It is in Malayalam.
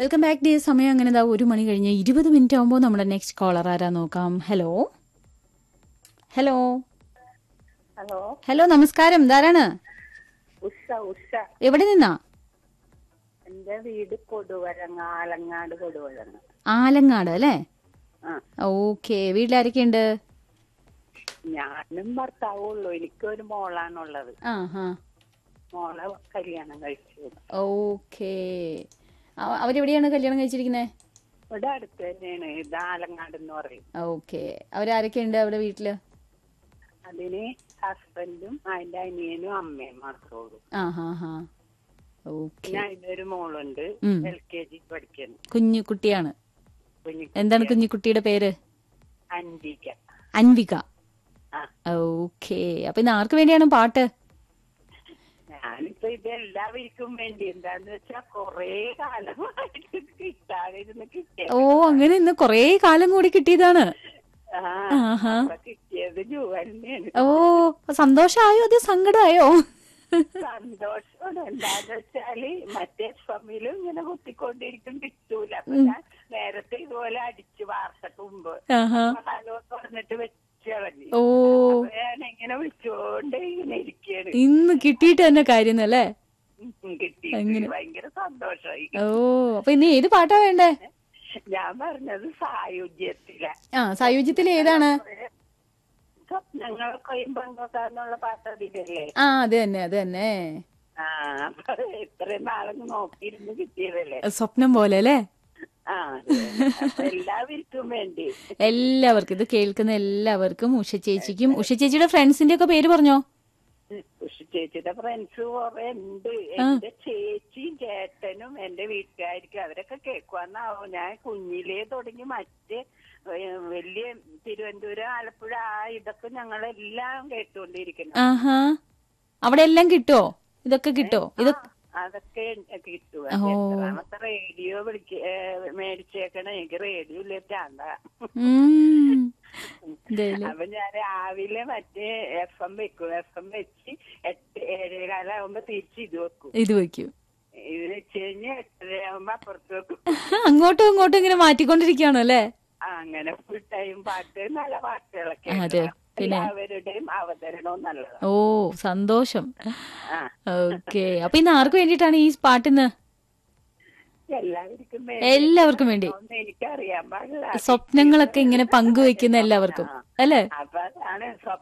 വെൽക്കം ബാക്ക് ഡേ സമയം അങ്ങനെ ഇതാ ഒരു മണി കഴിഞ്ഞ് ഇരുപത് മിനിറ്റ് ആകുമ്പോൾ നമ്മുടെ നെക്സ്റ്റ് കോളർ ആരാ നോക്കാം ഹലോ ഹലോ ഹലോ ഹലോ നമസ്കാരം ധാരാണ് ഉഷ ഉഷ എവിടെ നിന്നാ എന്റെ വീട് കൊടുവഴങ്ങ ആലങ്ങാട് കൊടുവഴങ്ങ ആലങ്ങാട് അല്ലേ ആ ഓക്കെ വീട്ടിലാരൊക്കെയുണ്ട് ഞാനും ഭർത്താവും ഉള്ളൂ എനിക്കൊരു മോളാണുള്ളത് ആ ഹാ മോളെ കല്യാണം കഴിച്ചു ഓക്കെ അവരെവിടെയാണ് കല്യാണം കഴിച്ചിരിക്കുന്നത് ഇവിടെ അടുത്ത് തന്നെയാണ് ഇത് ആലങ്ങാട് എന്ന് പറയും ഓക്കെ അവരാരൊക്കെയുണ്ട് അവിടെ വീട്ടില് അതിന് ഹസ്ബൻഡും അതിന്റെ അനിയനും അമ്മയും മാത്രമേ ഉള്ളൂ ആ ഹാ ഹാ ഓക്കെ പിന്നെ അതിനൊരു മോളുണ്ട് ഉം. എൽ കെ ജി പഠിക്കുന്നു കുഞ്ഞു കുട്ടിയാണ് കുഞ്ഞു എന്താണ് കുഞ്ഞിക്കുട്ടിയുടെ പേര് അൻവിക അൻവിക ആ ഓക്കെ അപ്പൊ ഇന്ന് ആർക്ക് വേണ്ടിയാണ് പാട്ട് ഞാനിപ്പോ ഇത് എല്ലാവർക്കും വേണ്ടി എന്താന്ന് വെച്ചാ കൊറേ കാലമായിട്ട് കിട്ടാതിരുന്ന് കിട്ടിയ ഓ അങ്ങനെ ഇന്ന് കൊറേ കാലം കൂടി കിട്ടിയതാണ് ആ, ആഹാ. അപ്പൊ കിട്ടിയത് ജുവലിനെയാണ് ഓ സന്തോഷായോ അത് സങ്കടമായോ സന്തോഷം എന്താന്ന് വെച്ചാല് മറ്റേ ഫമിലും ഇങ്ങനെ കുത്തിക്കൊണ്ടിരിക്കും കിട്ടൂല അപ്പൊ ഞാൻ നേരത്തെ ഇതുപോലെ അടിച്ചു വാർത്തക്ക് മുമ്പ് ആഹാ ഹലോ പറഞ്ഞിട്ട് വെച്ച് കളഞ്ഞു ഓ അപ്പൊ ഞാൻ ഇങ്ങനെ വിളിച്ചോണ്ട് ഇങ്ങനെ ഇരിക്കാണ് ഇന്ന് കിട്ടിയിട്ട് തന്നെ കാര്യം അല്ലേ കിട്ടി ഭയങ്കര സന്തോഷമായി ഓ അപ്പൊ ഇനി ഏത് പാട്ടാ വേണ്ടേ ഞാൻ പറഞ്ഞത് സായുജ്യത്തില ആ സായുജ്യത്തിൽ ഏതാണ് സ്വപ്നങ്ങളൊക്കെയും പങ്കൊക്കാന്നുള്ള പാട്ട് അതിലല്ലേ ആ അത് തന്നെ അത് തന്നെ ആ അപ്പൊ ഇത്രയും നാളങ്ങ് നോക്കിയിരുന്ന് കിട്ടിയതല്ലേ സ്വപ്നം പോലെ അല്ലേ ആ അതെ. അപ്പൊ എല്ലാവർക്കും വേണ്ടി എല്ലാവർക്കും ഇത് കേൾക്കുന്ന എല്ലാവർക്കും ഉഷ ചേച്ചിക്കും ഉഷ ചേച്ചിയുടെ ഫ്രണ്ട്സിന്റെ ഒക്കെ പേര് പറഞ്ഞോ ഉഷ ചേച്ചിയുടെ ഫ്രണ്ട്സ് കുറെ ഉണ്ട് എന്റെ ചേച്ചിയും ചേട്ടനും എന്റെ വീട്ടുകാർക്കും അവരൊക്കെ കേൾക്കുവാന്നാവും ഞാൻ കുഞ്ഞിലേ തുടങ്ങി മറ്റേ ഏഹ്, വലിയ തിരുവനന്തപുരം ആലപ്പുഴ ആ ഇതൊക്കെ ഞങ്ങളെല്ലാം കേട്ടുകൊണ്ടിരിക്കുന്നു ആഹാ അവിടെ എല്ലാം കിട്ടോ ഇതൊക്കെ കിട്ടോ ഇത് അതൊക്കെ കിട്ടുക ഓ. എത്രാമത്തെ റേഡിയോ വിളിക്ക ഏഹ്, മേടിച്ചേക്കണ എനിക്ക് റേഡിയോ ഇല്ല ചാണ്ട ഉം. ഇതേല്. അപ്പൊ ഞാൻ രാവിലെ മറ്റേ എഫ് എം വെക്കും എഫ് എം വെച്ച് എട്ട് ഏഴേ കാലാവുമ്പോ തിരിച്ച് ഇത് വെക്കും ഇത് വെക്കൂ ഇത് വെച്ച് കഴിഞ്ഞ് എട്ടര ആവുമ്പോ അപ്പുറത്ത് വെക്കും അങ്ങോട്ടും ഇങ്ങോട്ടും ഇങ്ങനെ മാറ്റിക്കൊണ്ടിരിക്കുകയാണോ അല്ലേ ആ, അങ്ങനെ ഫുൾ ടൈം പാട്ട് നല്ല പാട്ടുകളൊക്കെ അതെ, ഉണ്ട്. പിന്നെ? എല്ലാവരുടെയും അവതരണവും നല്ലതാണ് ഓ സന്തോഷം ആ ഓക്കെ അപ്പൊ ഇന്ന് ആർക്ക് വേണ്ടിയിട്ടാണ് ഈ പാട്ടിന്ന് എല്ലാവർക്കും എല്ലാവർക്കും വേണ്ടി ഒന്നും എനിക്കറിയാൻ പാടില്ല സ്വപ്നങ്ങളൊക്കെ ഇങ്ങനെ പങ്കുവെക്കുന്ന എല്ലാവർക്കും അല്ലേ അപ്പൊ അതാണ്